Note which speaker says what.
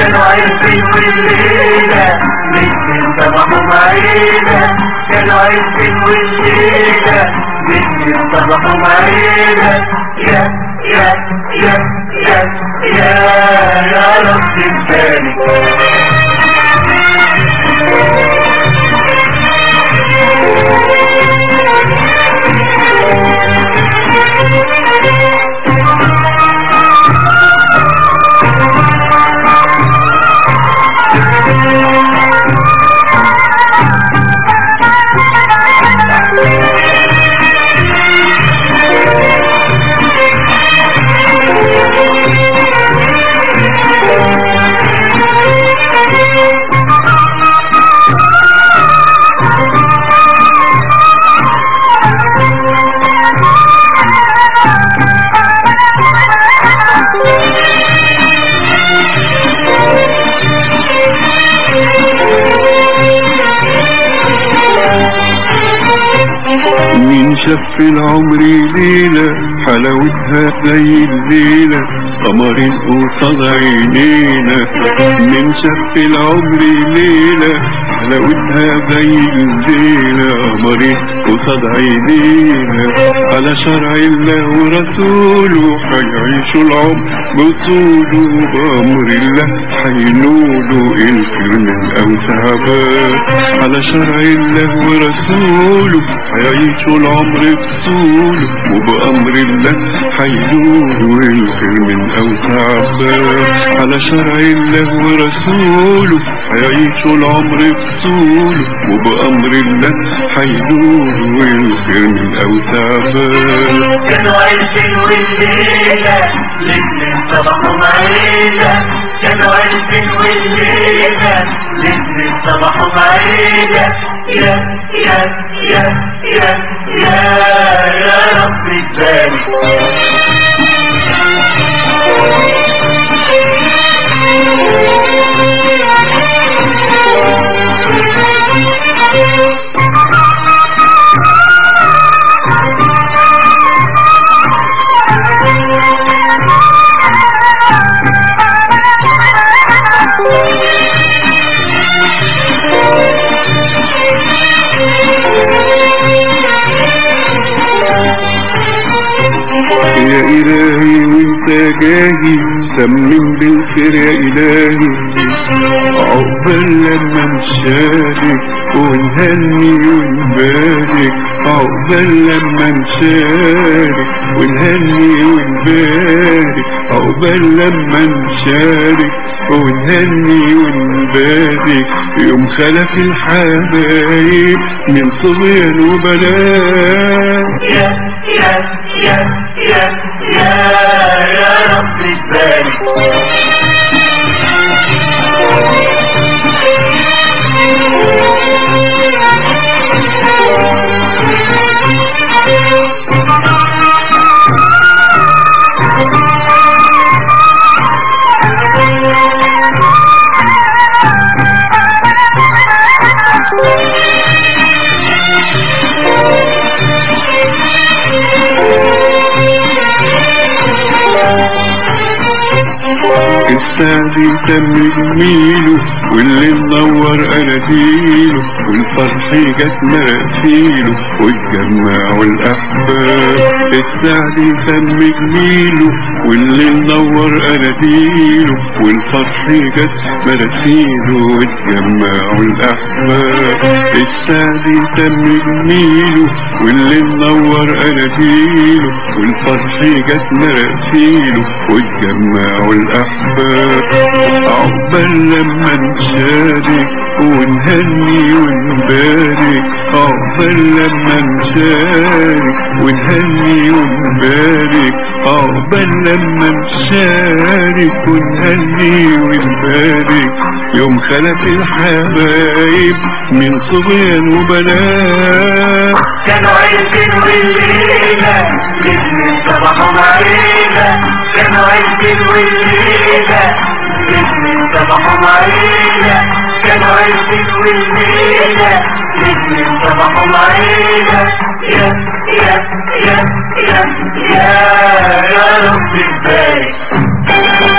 Speaker 1: كانوا عايزين والليلة نجم صباحهم عيلة كانوا عايزين والليلة نجم صباحهم عيلة يا يا يا يا يا يا رب تبارك
Speaker 2: مين شاف في العمر ليلة حلاوتها زي الليلة قمرين قصاد عينينا مين شاف في العمر ليلة حلاوتها زي الليلة قمرين قصاد عينينا على شرع الله ورسوله هيعيشوا العمر بطوله بأمر الله هينولوا الخير من أوسع باب على شرع الله ورسوله هيعيشوا العمر بطوله وبأمر الله هينولوا الخير من أوسع باب على شرع الله ورسوله هيعيشوا العمر بطوله وبأمر الله هينولوا الخير من أوسع باب
Speaker 1: كانوا عايزين والليلة لسه صباحهم عيلة كانوا عايزين والليلة لسه صباحهم عيلة يا يا يا يا يا يا رب تبارك
Speaker 2: يا إلهي وانت جاي سمم بالخير يا إلهي عقبال لما نشارك ونهني ونبارك عقبال لما نشارك ونهني ونبارك عقبال لما نشارك ونهني ونبارك يوم خلف الحبايب من صبيان وبنات
Speaker 1: يا يا يا يا يا يا رب تبارك
Speaker 2: السعد تم جميله واللي منور اناديله والفرح جت مراسيله واتجمعوا الاحباب السعد تم جميله واللي منور اناديله والفرح جت مراسيله واتجمعوا الاحباب السعد تم جميله واللي منور اناديله والفرح جت مراسيله واتجمعوا الاحباب عقبال لما نشارك ونهني ونبارك عقبال لما نشارك ونهني ونبارك عقبال لما نشارك ونهني ونبارك يوم خلف الحبايب من صبيان وبنات
Speaker 1: كانوا عايزين والليلة لسه صباحهم عيلة كانوا عايزين والليلة لسه صباحهم عيلة كانوا عايزين والليلة لسه صباحهم عيلة يا يا يا يا يا يا رب تبارك